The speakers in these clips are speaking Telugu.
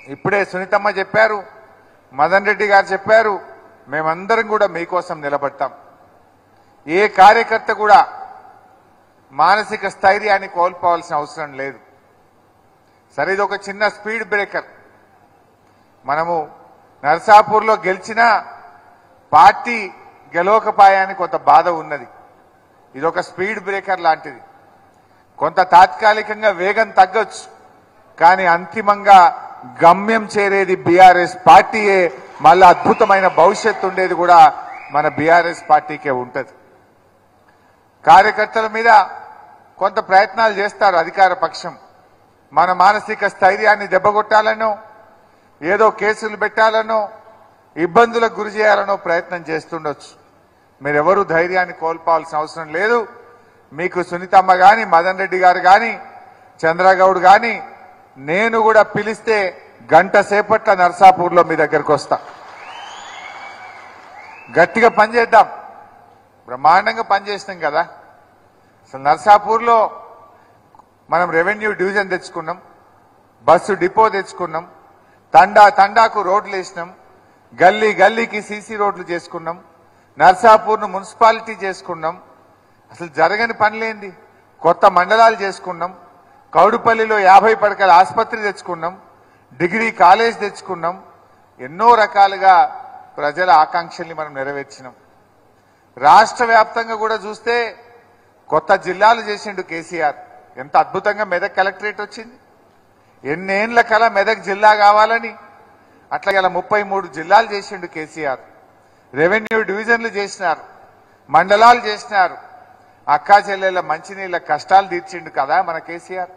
ఇప్పుడే సునీతమ్మ చెప్పారు మదన్ రెడ్డి గారు చెప్పారు మేమందరం కూడా మీకోసం నిలబడతాం ఏ కార్యకర్త కూడా మానసిక స్థైర్యాన్ని కోల్పోవాల్సిన అవసరం లేదు సరే ఇది ఒక చిన్న స్పీడ్ బ్రేకర్ మనము నర్సాపూర్లో గెలిచినా పార్టీ గెలవకపాయానికి కొంత బాధ ఉన్నది ఇది ఒక స్పీడ్ బ్రేకర్ లాంటిది కొంత తాత్కాలికంగా వేగం తగ్గొచ్చు కానీ అంతిమంగా గమ్యం చేరేది బీఆర్ఎస్ పార్టీయే మళ్ళా అద్భుతమైన భవిష్యత్తు ఉండేది కూడా మన బీఆర్ఎస్ పార్టీకే ఉంటది కార్యకర్తల మీద కొంత ప్రయత్నాలు చేస్తారు అధికార పక్షం మన మానసిక స్థైర్యాన్ని దెబ్బగొట్టాలనో ఏదో కేసులు పెట్టాలనో ఇబ్బందులకు గురి చేయాలనో ప్రయత్నం చేస్తుండొచ్చు మీరెవరూ ధైర్యాన్ని కోల్పోవాల్సిన అవసరం లేదు మీకు సునీతమ్మ గాని మదన్ రెడ్డి గారు గాని చంద్రగౌడ్ గాని నేను కూడా పిలిస్తే గంట సేపట్ల నర్సాపూర్లో మీ దగ్గరకు వస్తా గట్టిగా పనిచేద్దాం బ్రహ్మాండంగా పనిచేసినాం కదా అసలు నర్సాపూర్లో మనం రెవెన్యూ డివిజన్ తెచ్చుకున్నాం బస్సు డిపో తెచ్చుకున్నాం తండా తండాకు రోడ్లు వేసినాం గల్లీ గల్లీకి సీసీ రోడ్లు చేసుకున్నాం నర్సాపూర్ను మున్సిపాలిటీ చేసుకున్నాం అసలు జరగని పనులేంది కొత్త మండలాలు చేసుకున్నాం కౌడుపల్లిలో యాభై పడకల ఆసుపత్రి తెచ్చుకున్నాం డిగ్రీ కాలేజ్ తెచ్చుకున్నాం ఎన్నో రకాలుగా ప్రజల ఆకాంక్షల్ని మనం నెరవేర్చినాం రాష్ట్ర వ్యాప్తంగా కూడా చూస్తే కొత్త జిల్లాలు చేసిండు కేసీఆర్ ఎంత అద్భుతంగా మెదక్ కలెక్టరేట్ వచ్చింది ఎన్నేళ్ల కల మెదక్ జిల్లా కావాలని అట్లా ఇలా ముప్పై మూడు జిల్లాలు చేసిండు కేసీఆర్ రెవెన్యూ డివిజన్లు చేసినారు మండలాలు చేసినారు అక్కా చెల్లెళ్ళ మంచినీళ్ళ కష్టాలు తీర్చిండు కదా మన కేసీఆర్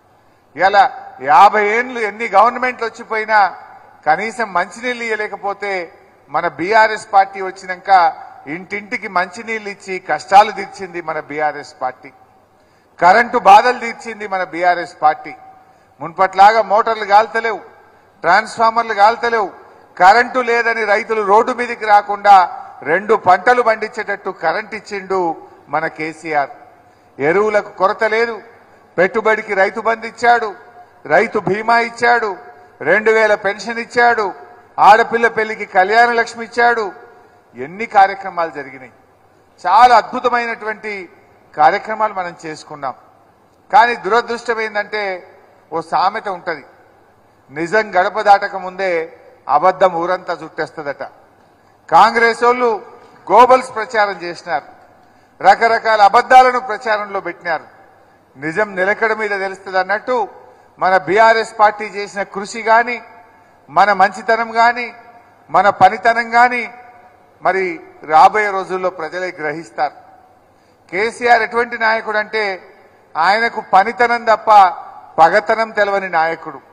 ఇలా యాభై ఏండ్లు ఎన్ని గవర్నమెంట్లు వచ్చిపోయినా కనీసం మంచినీళ్ళు ఇవ్వలేకపోతే మన బీఆర్ఎస్ పార్టీ వచ్చినాక ఇంటింటికి మంచినీళ్ళు ఇచ్చి కష్టాలు తీర్చింది మన బీఆర్ఎస్ పార్టీ కరెంటు బాధలు తీర్చింది మన బీఆర్ఎస్ పార్టీ మున్పట్లాగా మోటార్లు గాల్తలేవు ట్రాన్స్ఫార్మర్లు గాల్తలేవు కరెంటు లేదని రైతులు రోడ్డు మీదకి రాకుండా రెండు పంటలు పండించేటట్టు కరెంట్ ఇచ్చిండు మన కేసీఆర్ ఎరువులకు కొరత లేదు పెట్టుబడికి రైతు బంధు ఇచ్చాడు రైతు బీమా ఇచ్చాడు రెండు వేల పెన్షన్ ఇచ్చాడు ఆడపిల్ల పెళ్లికి కళ్యాణ లక్ష్మి ఇచ్చాడు ఎన్ని కార్యక్రమాలు జరిగినాయి చాలా అద్భుతమైనటువంటి కార్యక్రమాలు మనం చేసుకున్నాం కానీ దురదృష్టం ఏంటంటే ఓ సామెత ఉంటది నిజం గడప దాటక ముందే అబద్ధం ఊరంతా చుట్టేస్తుందట కాంగ్రెస్ వాళ్ళు గోబల్స్ ప్రచారం చేసినారు రకరకాల అబద్ధాలను ప్రచారంలో పెట్టినారు నిజం నిలకడ మీద తెలుస్తుంది అన్నట్టు మన బీఆర్ఎస్ పార్టీ చేసిన కృషి గాని మన మంచితనం గాని మన పనితనం గాని మరి రాబోయే రోజుల్లో ప్రజలే గ్రహిస్తారు కేసీఆర్ ఎటువంటి నాయకుడు అంటే ఆయనకు పనితనం తప్ప పగతనం తెలవని నాయకుడు